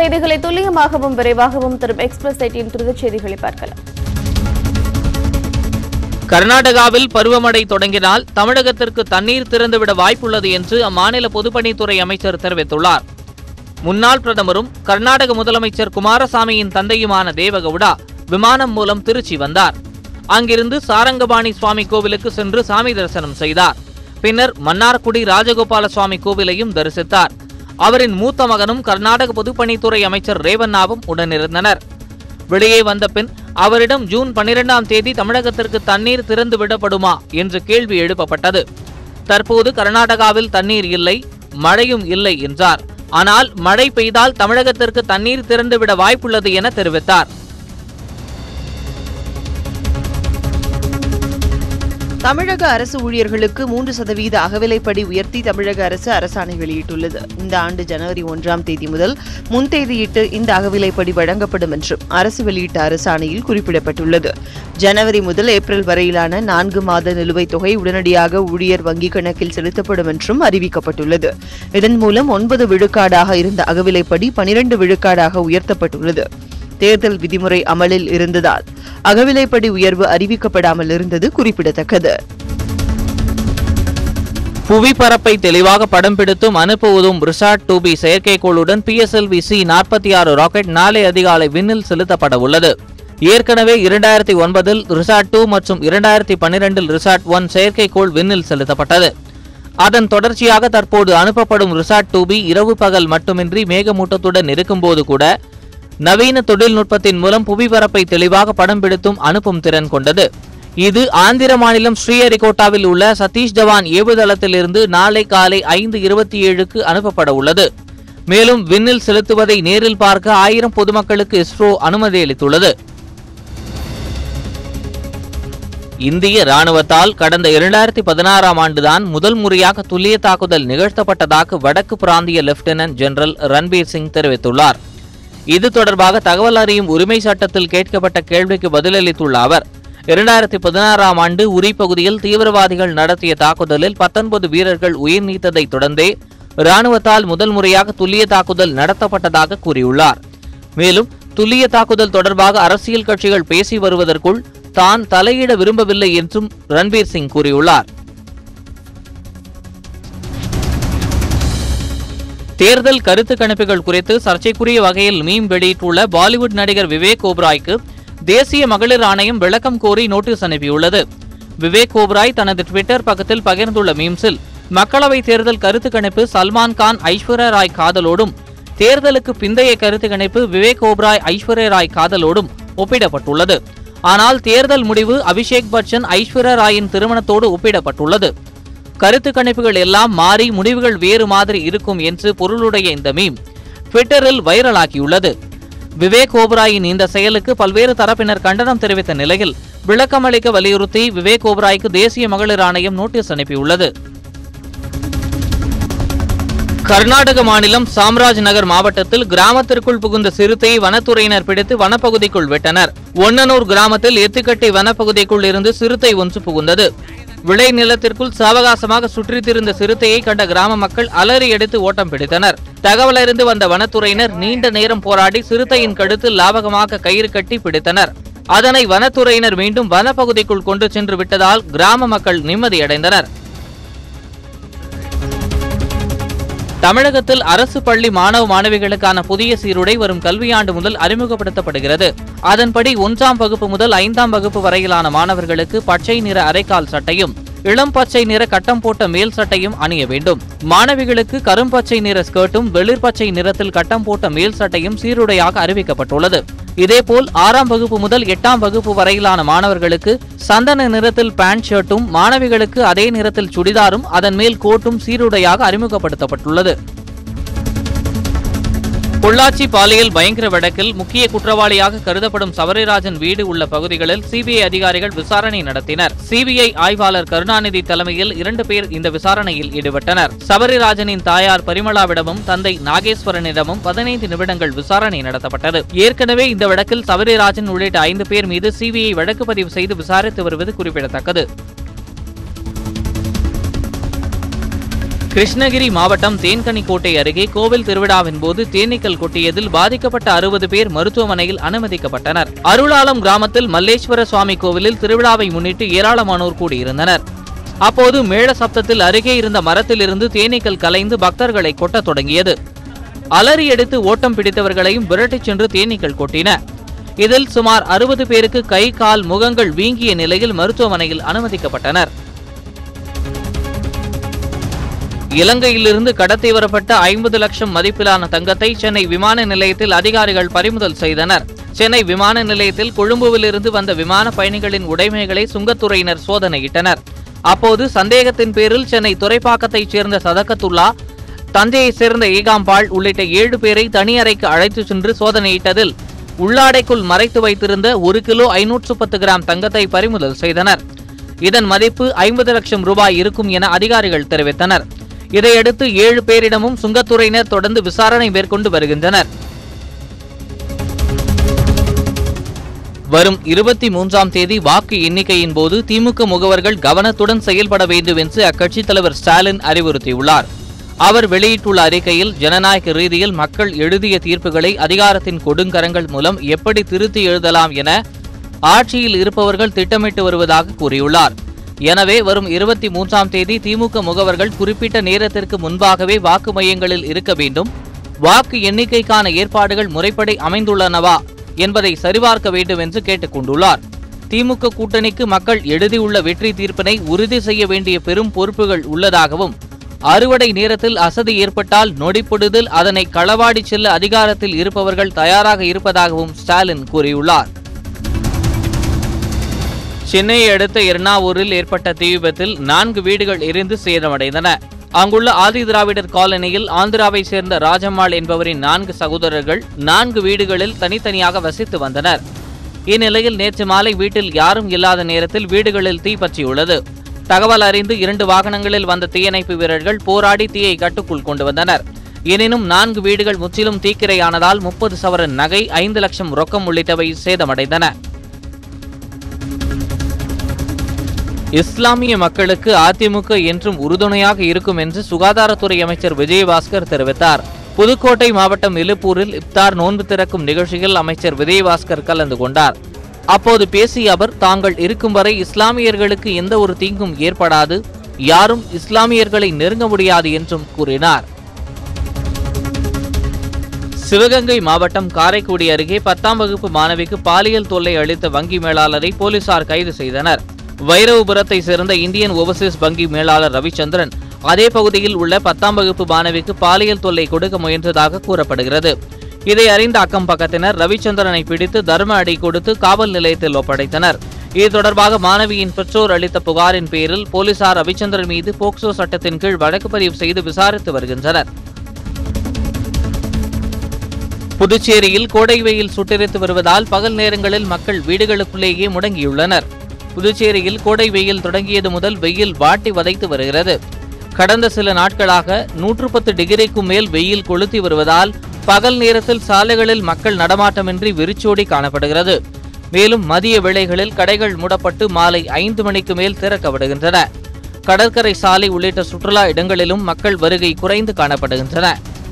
செய்திகளை துல்லியமாகவும் விரைவாகவும் தரும் எக்ஸ்பிரஸ் எயிட்டின் துரித செய்திகளை பார்க்கலாம் கர்நாடகாவில் பருவமழை தொடங்கினால் தமிழகத்திற்கு தண்ணீர் திறந்துவிட வாய்ப்புள்ளது என்று அம்மாநில பொதுப்பணித்துறை அமைச்சர் தெரிவித்துள்ளார் முன்னாள் பிரதமரும் கர்நாடக முதலமைச்சர் குமாரசாமியின் தந்தையுமான தேவகவுடா விமானம் மூலம் திருச்சி வந்தார் அங்கிருந்து சாரங்கபாணி சுவாமி கோவிலுக்கு சென்று சாமி தரிசனம் செய்தார் பின்னர் மன்னார்குடி ராஜகோபால சுவாமி கோவிலையும் தரிசித்தார் அவரின் மூத்த மகனும் கர்நாடக பொதுப்பணித்துறை அமைச்சர் ரேவண்ணாவும் உடனிருந்தனர் வெளியே வந்த பின் அவரிடம் ஜூன் பனிரெண்டாம் தேதி தமிழகத்திற்கு தண்ணீர் திறந்து விடப்படுமா என்று கேள்வி எழுப்பப்பட்டது தற்போது கர்நாடகாவில் தண்ணீர் இல்லை மழையும் இல்லை என்றார் ஆனால் மழை பெய்தால் தமிழகத்திற்கு தண்ணீர் திறந்துவிட வாய்ப்புள்ளது என தெரிவித்தார் தமிழக அரசு ஊழியர்களுக்கு மூன்று சதவீத அகவிலைப்படி உயர்த்தி தமிழக அரசு அரசாணை வெளியிட்டுள்ளது இந்த ஆண்டு ஜனவரி ஒன்றாம் தேதி முதல் முன்தேதியிட்டு இந்த அகவிலைப்படி வழங்கப்படும் என்றும் அரசு வெளியிட்ட அரசாணையில் குறிப்பிடப்பட்டுள்ளது ஜனவரி முதல் ஏப்ரல் வரையிலான நான்கு மாத நிலுவைத் தொகை உடனடியாக ஊழியர் வங்கிக் கணக்கில் செலுத்தப்படும் என்றும் அறிவிக்கப்பட்டுள்ளது இதன் மூலம் ஒன்பது விழுக்காடாக இருந்த அகவிலைப்படி பனிரெண்டு விழுக்காடாக உயர்த்தப்பட்டுள்ளது தேர்தல் விதிமுறை அமலில் இருந்ததால் அகவிலைப்படி உயர்வு அறிவிக்கப்படாமல் இருந்தது குறிப்பிடத்தக்கது புவிப்பரப்பை தெளிவாக படம் பிடித்தும் அனுப்புவதும் ரிசார்ட் டூ பி செயற்கைக்கோளுடன் பிஎஸ்எல்வி சி நாற்பத்தி ஆறு ராக்கெட் நாளை அதிகாலை விண்ணில் செலுத்தப்பட உள்ளது ஏற்கனவே இரண்டாயிரத்தி ஒன்பதில் ரிசார்ட் டூ மற்றும் இரண்டாயிரத்தி பன்னிரெண்டில் ரிசார்ட் ஒன் செயற்கைக்கோள் விண்ணில் செலுத்தப்பட்டது அதன் தொடர்ச்சியாக தற்போது அனுப்பப்படும் ரிசார்ட் டூ பி இரவு பகல் மட்டுமின்றி மேகமூட்டத்துடன் இருக்கும்போது கூட நவீன தொழில்நுட்பத்தின் மூலம் புவிப்பரப்பை தெளிவாக படம் பிடித்தும் அனுப்பும் திறன் கொண்டது இது ஆந்திர மாநிலம் ஸ்ரீஹரிகோட்டாவில் உள்ள சதீஷ் தவான் ஏவுதளத்திலிருந்து நாளை காலை ஐந்து இருபத்தி ஏழுக்கு அனுப்பப்பட உள்ளது மேலும் விண்ணில் செலுத்துவதை நேரில் பார்க்க ஆயிரம் பொதுமக்களுக்கு இஸ்ரோ அனுமதி அளித்துள்ளது இந்திய ராணுவத்தால் கடந்த இரண்டாயிரத்தி பதினாறாம் ஆண்டுதான் முதல் முறையாக துல்லிய தாக்குதல் நிகழ்த்தப்பட்டதாக வடக்கு பிராந்திய லெப்டினன்ட் ஜெனரல் ரன்பீர் சிங் தெரிவித்துள்ளார் இது தொடர்பாக தகவல் அறியும் உரிமை சட்டத்தில் கேட்கப்பட்ட கேள்விக்கு பதிலளித்துள்ள அவர் இரண்டாயிரத்தி பதினாறாம் ஆண்டு உரி பகுதியில் தீவிரவாதிகள் நடத்திய தாக்குதலில் பத்தொன்பது வீரர்கள் உயிர் நீத்ததைத் தொடர்ந்தே ராணுவத்தால் முதல் முறையாக துல்லிய தாக்குதல் நடத்தப்பட்டதாக கூறியுள்ளார் மேலும் துல்லிய தாக்குதல் தொடர்பாக அரசியல் கட்சிகள் பேசி வருவதற்குள் தான் தலையிட விரும்பவில்லை என்றும் ரன்பீர் சிங் கூறியுள்ளார் தேர்தல் கருத்து கணிப்புகள் குறித்து சர்ச்சைக்குரிய வகையில் மீம் வெளியிட்டுள்ள பாலிவுட் நடிகர் விவேக் ஓப்ராய்க்கு தேசிய மகளிர் ஆணையம் விளக்கம் கோரி நோட்டீஸ் அனுப்பியுள்ளது விவேக் ஓப்ராய் தனது ட்விட்டர் பக்கத்தில் பகிர்ந்துள்ள மீம்ஸில் மக்களவை தேர்தல் கருத்து கணிப்பு சல்மான் கான் ஐஸ்வர்யா ராய் காதலோடும் தேர்தலுக்கு பிந்தைய கருத்து கணிப்பு விவேக் ஓப்ராய் ஐஸ்வர்யா ராய் காதலோடும் ஒப்பிடப்பட்டுள்ளது ஆனால் தேர்தல் முடிவு அபிஷேக் பச்சன் ஐஸ்வர்யா ராயின் திருமணத்தோடு ஒப்பிடப்பட்டுள்ளது கருத்து கணிப்புகள் எல்லாம் மாறி முடிவுகள் வேறு மாதிரி இருக்கும் என்று பொருளுடைய இந்த மீம் ட்விட்டரில் வைரலாகியுள்ளது விவேக் ஓபராயின் இந்த செயலுக்கு பல்வேறு தரப்பினர் கண்டனம் தெரிவித்த நிலையில் விளக்கமளிக்க வலியுறுத்தி விவேக் ஓபராய்க்கு தேசிய மகளிர் ஆணையம் நோட்டீஸ் அனுப்பியுள்ளது கர்நாடக மாநிலம் சாம்ராஜ் நகர் மாவட்டத்தில் கிராமத்திற்குள் புகுந்த சிறுத்தையை வனத்துறையினர் பிடித்து வனப்பகுதிக்குள் விட்டனர் ஒன்னனூர் கிராமத்தில் எத்துக்கட்டை வனப்பகுதிக்குள் இருந்து சிறுத்தை ஒன்று புகுந்தது விளை நிலத்திற்குள் சாவகாசமாக சுற்றித் திரிந்த சிறுத்தையை கண்ட கிராம மக்கள் அலறி எடுத்து ஓட்டம் பிடித்தனர் தகவலறிந்து வந்த வனத்துறையினர் நீண்ட நேரம் போராடி சிறுத்தையின் கழுத்தில் லாபகமாக கயிறு கட்டி பிடித்தனர் அதனை வனத்துறையினர் மீண்டும் வனப்பகுதிக்குள் கொண்டு சென்று விட்டதால் கிராம மக்கள் நிம்மதியடைந்தனர் தமிழகத்தில் அரசு பள்ளி மாணவ மாணவிகளுக்கான புதிய சீருடை வரும் கல்வியாண்டு முதல் அறிமுகப்படுத்தப்படுகிறது அதன்படி ஒன்றாம் வகுப்பு முதல் ஐந்தாம் வகுப்பு வரையிலான மாணவர்களுக்கு பச்சை நிற அரைக்கால் சட்டையும் இளம் பச்சை நிற கட்டம் போட்ட மேல் சட்டையும் அணிய வேண்டும் மாணவிகளுக்கு கரும்பச்சை நிற ஸ்கர்ட்டும் வெளிர் பச்சை நிறத்தில் கட்டம் போட்ட மேல் சட்டையும் சீருடையாக அறிவிக்கப்பட்டுள்ளது இதேபோல் ஆறாம் வகுப்பு முதல் எட்டாம் வகுப்பு வரையிலான மாணவர்களுக்கு சந்தன நிறத்தில் பேண்ட் ஷர்ட்டும் மாணவிகளுக்கு அதே நிறத்தில் சுடிதாரும் அதன் மேல் கோட்டும் சீருடையாக அறிமுகப்படுத்தப்பட்டுள்ளது பொள்ளாச்சி பாலியல் பயங்கர வழக்கில் முக்கிய குற்றவாளியாக கருதப்படும் சபரிராஜன் வீடு உள்ள பகுதிகளில் சிபிஐ அதிகாரிகள் விசாரணை நடத்தினர் சிபிஐ ஆய்வாளர் கருணாநிதி தலைமையில் இரண்டு பேர் இந்த விசாரணையில் ஈடுபட்டனர் சபரிராஜனின் தாயார் பரிமளாவிடமும் தந்தை நாகேஸ்வரனிடமும் பதினைந்து நிமிடங்கள் விசாரணை நடத்தப்பட்டது ஏற்கனவே இந்த வழக்கில் சபரிராஜன் உள்ளிட்ட ஐந்து பேர் மீது சிபிஐ வழக்கு பதிவு செய்து விசாரித்து வருவது குறிப்பிடத்தக்கது கிருஷ்ணகிரி மாவட்டம் தேன்கனிக்கோட்டை அருகே கோவில் திருவிழாவின் போது தேனீக்கள் கொட்டியதில் பாதிக்கப்பட்ட அறுபது பேர் மருத்துவமனையில் அனுமதிக்கப்பட்டனர் அருளாலம் கிராமத்தில் மல்லேஸ்வர சுவாமி கோவிலில் திருவிழாவை முன்னிட்டு ஏராளமானோர் கூடியிருந்தனர் அப்போது மேள சப்தத்தில் அருகே இருந்த மரத்திலிருந்து தேனீக்கள் கலைந்து பக்தர்களை கொட்டத் தொடங்கியது அலறி எடுத்து ஓட்டம் பிடித்தவர்களையும் விரட்டிச் சென்று தேனீக்கள் கொட்டின இதில் சுமார் அறுபது பேருக்கு கை கால் முகங்கள் வீங்கிய நிலையில் மருத்துவமனையில் அனுமதிக்கப்பட்டனர் இலங்கையிலிருந்து கடத்தி வரப்பட்ட ஐம்பது லட்சம் மதிப்பிலான தங்கத்தை சென்னை விமான நிலையத்தில் அதிகாரிகள் பறிமுதல் செய்தனர் சென்னை விமான நிலையத்தில் கொழும்புவிலிருந்து வந்த விமான பயணிகளின் உடைமைகளை சுங்கத்துறையினர் சோதனையிட்டனர் அப்போது சந்தேகத்தின் பேரில் சென்னை துறைப்பாக்கத்தைச் சேர்ந்த சதகத்துல்லா தஞ்சையைச் சேர்ந்த ஏகாம்பாள் உள்ளிட்ட ஏழு பேரை தனி அறைக்கு அழைத்துச் சென்று சோதனையிட்டதில் உள்ளாடைக்குள் மறைத்து வைத்திருந்த ஒரு கிலோ ஐநூற்று பத்து கிராம் தங்கத்தை பறிமுதல் செய்தனர் இதன் மதிப்பு ஐம்பது லட்சம் ரூபாய் இருக்கும் என அதிகாரிகள் தெரிவித்தனர் இதையடுத்து ஏழு பேரிடமும் சுங்கத்துறையினர் தொடர்ந்து விசாரணை மேற்கொண்டு வருகின்றனர் வரும் இருபத்தி மூன்றாம் தேதி வாக்கு எண்ணிக்கையின் போது திமுக முகவர்கள் கவனத்துடன் செயல்பட வேண்டும் என்று அக்கட்சித் தலைவர் ஸ்டாலின் அறிவுறுத்தியுள்ளார் அவர் வெளியிட்டுள்ள அறிக்கையில் ஜனநாயக ரீதியில் மக்கள் எழுதிய தீர்ப்புகளை அதிகாரத்தின் கொடுங்கரங்கள் மூலம் எப்படி திருத்தி எழுதலாம் என ஆட்சியில் இருப்பவர்கள் திட்டமிட்டு வருவதாக கூறியுள்ளார் எனவே வரும் இருபத்தி மூன்றாம் தேதி திமுக முகவர்கள் குறிப்பிட்ட நேரத்திற்கு முன்பாகவே வாக்கு மையங்களில் இருக்க வேண்டும் வாக்கு எண்ணிக்கைக்கான ஏற்பாடுகள் முறைப்படி அமைந்துள்ளனவா என்பதை சரிபார்க்க வேண்டும் என்று கேட்டுக் கொண்டுள்ளார் திமுக கூட்டணிக்கு மக்கள் எழுதியுள்ள வெற்றி தீர்ப்பினை உறுதி செய்ய வேண்டிய பெரும் பொறுப்புகள் உள்ளதாகவும் அறுவடை நேரத்தில் அசதி ஏற்பட்டால் நொடிப்பொழுதில் அதனை களவாடி செல்ல அதிகாரத்தில் இருப்பவர்கள் தயாராக இருப்பதாகவும் ஸ்டாலின் கூறியுள்ளார் சென்னையை அடுத்த எர்ணாவூரில் ஏற்பட்ட தீ விபத்தில் நான்கு வீடுகள் எரிந்து சேதமடைந்தன அங்குள்ள ஆதி திராவிடர் காலனியில் ஆந்திராவை சேர்ந்த ராஜம்மாள் என்பவரின் நான்கு சகோதரர்கள் நான்கு வீடுகளில் தனித்தனியாக வசித்து வந்தனர் இந்நிலையில் நேற்று மாலை வீட்டில் யாரும் இல்லாத நேரத்தில் வீடுகளில் தீ பற்றியுள்ளது தகவல் அறிந்து இரண்டு வாகனங்களில் வந்த தீயணைப்பு வீரர்கள் போராடி தீயை கட்டுக்குள் கொண்டு வந்தனர் எனினும் நான்கு வீடுகள் முற்றிலும் தீக்கிரையானதால் முப்பது சவரன் நகை ஐந்து லட்சம் ரொக்கம் உள்ளிட்டவை சேதமடைந்தன இஸ்லாமிய மக்களுக்கு அதிமுக என்றும் உறுதுணையாக இருக்கும் என்று சுகாதாரத்துறை அமைச்சர் விஜயபாஸ்கர் தெரிவித்தார் புதுக்கோட்டை மாவட்டம் இலுப்பூரில் இப்தார் நோன்பு திறக்கும் நிகழ்ச்சியில் அமைச்சர் விஜயபாஸ்கர் கலந்து கொண்டார் அப்போது பேசிய அவர் தாங்கள் இருக்கும் வரை இஸ்லாமியர்களுக்கு எந்த ஒரு தீங்கும் ஏற்படாது யாரும் இஸ்லாமியர்களை நெருங்க முடியாது என்றும் கூறினார் சிவகங்கை மாவட்டம் காரைக்குடி அருகே பத்தாம் வகுப்பு மாணவிக்கு பாலியல் தொல்லை அளித்த வங்கி மேலாளரை போலீசார் கைது செய்தனர் வைரவபுரத்தை சேர்ந்த இந்தியன் ஓவர்சீஸ் வங்கி மேலாளர் ரவிச்சந்திரன் அதே பகுதியில் உள்ள பத்தாம் வகுப்பு மாணவிக்கு பாலியல் தொல்லை கொடுக்க முயன்றதாக கூறப்படுகிறது இதை அறிந்த அக்கம் பக்கத்தினர் ரவிச்சந்திரனை பிடித்து தர்ம அடி கொடுத்து காவல் நிலையத்தில் ஒப்படைத்தனர் இது தொடர்பாக மாணவியின் பெற்றோர் அளித்த புகாரின் பேரில் போலீசார் ரவிச்சந்திரன் மீது போக்சோ சட்டத்தின் கீழ் வழக்கு பதிவு செய்து விசாரித்து வருகின்றனர் புதுச்சேரியில் கோடை வெயில் சுட்டெரித்து வருவதால் பகல் நேரங்களில் மக்கள் வீடுகளுக்குள்ளேயே முடங்கியுள்ளனர் புதுச்சேரியில் கோடை வெயில் தொடங்கியது முதல் வெயில் வாட்டி வதைத்து வருகிறது கடந்த சில நாட்களாக நூற்று பத்து டிகிரிக்கும் மேல் வெயில் கொளுத்தி வருவதால் பகல் நேரத்தில் சாலைகளில் மக்கள் நடமாட்டமின்றி வெறிச்சோடி காணப்படுகிறது மேலும் மதிய வேளைகளில் கடைகள் மூடப்பட்டு மாலை ஐந்து மணிக்கு மேல் திறக்கப்படுகின்றன கடற்கரை சாலை உள்ளிட்ட சுற்றுலா இடங்களிலும் மக்கள் வருகை குறைந்து காணப்படுகின்றன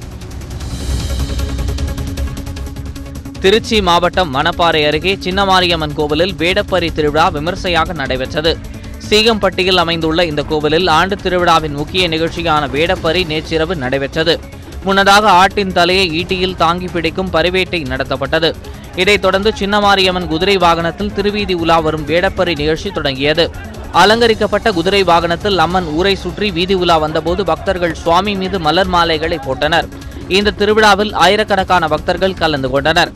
திருச்சி மாவட்டம் மணப்பாறை அருகே சின்னமாரியம்மன் கோவிலில் வேடப்பரி திருவிழா விமர்சையாக நடைபெற்றது சீகம்பட்டியில் அமைந்துள்ள இந்த கோவிலில் ஆண்டு திருவிழாவின் முக்கிய நிகழ்ச்சியான வேடப்பரி நேற்றிரவு நடைபெற்றது முன்னதாக ஆட்டின் தலையை ஈட்டியில் தாங்கி பிடிக்கும் பரிவேட்டை நடத்தப்பட்டது இதைத் தொடர்ந்து சின்னமாரியம்மன் குதிரை வாகனத்தில் திருவீதி உலா வரும் வேடப்பரி நிகழ்ச்சி தொடங்கியது அலங்கரிக்கப்பட்ட குதிரை வாகனத்தில் அம்மன் ஊரை சுற்றி வீதி உலா வந்தபோது பக்தர்கள் சுவாமி மீது மலர் மாலைகளை போட்டனர் இந்த திருவிழாவில் ஆயிரக்கணக்கான பக்தர்கள் கலந்து கொண்டனர்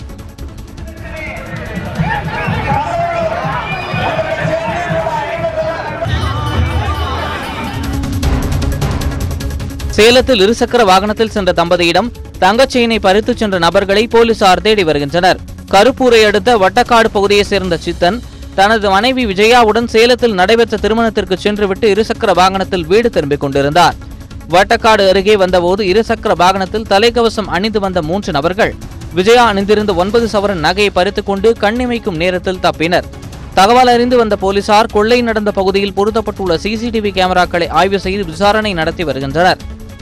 சேலத்தில் இருசக்கர வாகனத்தில் சென்ற தம்பதியிடம் தங்கச் செயினை பறித்துச் சென்ற நபர்களை போலீசார் தேடி வருகின்றனர் கருப்பூரை அடுத்த வட்டக்காடு பகுதியைச் சேர்ந்த சித்தன் தனது மனைவி விஜயாவுடன் சேலத்தில் நடைபெற்ற திருமணத்திற்கு சென்றுவிட்டு இருசக்கர வாகனத்தில் வீடு திரும்பிக் கொண்டிருந்தார் வட்டக்காடு அருகே வந்தபோது இருசக்கர வாகனத்தில் தலைக்கவசம் அணிந்து வந்த மூன்று நபர்கள் விஜயா அணிந்திருந்த ஒன்பது சவரன் நகையை பறித்துக் கொண்டு கண்ணிமைக்கும் நேரத்தில் தப்பினர் தகவல் அறிந்து வந்த போலீசார் கொள்ளை நடந்த பகுதியில் பொருத்தப்பட்டுள்ள சிசிடிவி கேமராக்களை ஆய்வு செய்து விசாரணை நடத்தி வருகின்றனர்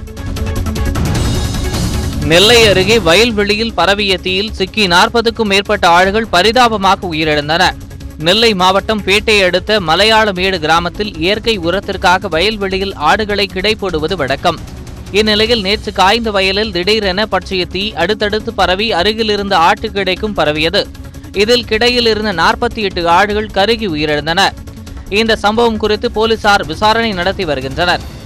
நெல்லை அருகே வயல்வெளியில் பரவிய தீயில் சிக்கி நாற்பதுக்கும் மேற்பட்ட ஆடுகள் பரிதாபமாக உயிரிழந்தன நெல்லை மாவட்டம் பேட்டை அடுத்த மலையாளமேடு கிராமத்தில் இயற்கை உரத்திற்காக வயல்வெளியில் ஆடுகளை கிடை போடுவது வழக்கம் இந்நிலையில் நேற்று காய்ந்த வயலில் திடீரென பற்றிய தீ அடுத்தடுத்து பரவி அருகில் இருந்த ஆட்டு கிடைக்கும் பரவியது இதில் கிடையில் இருந்த நாற்பத்தி எட்டு ஆடுகள் கருகி உயிரிழந்தன இந்த சம்பவம் குறித்து போலீசார் விசாரணை நடத்தி வருகின்றனர்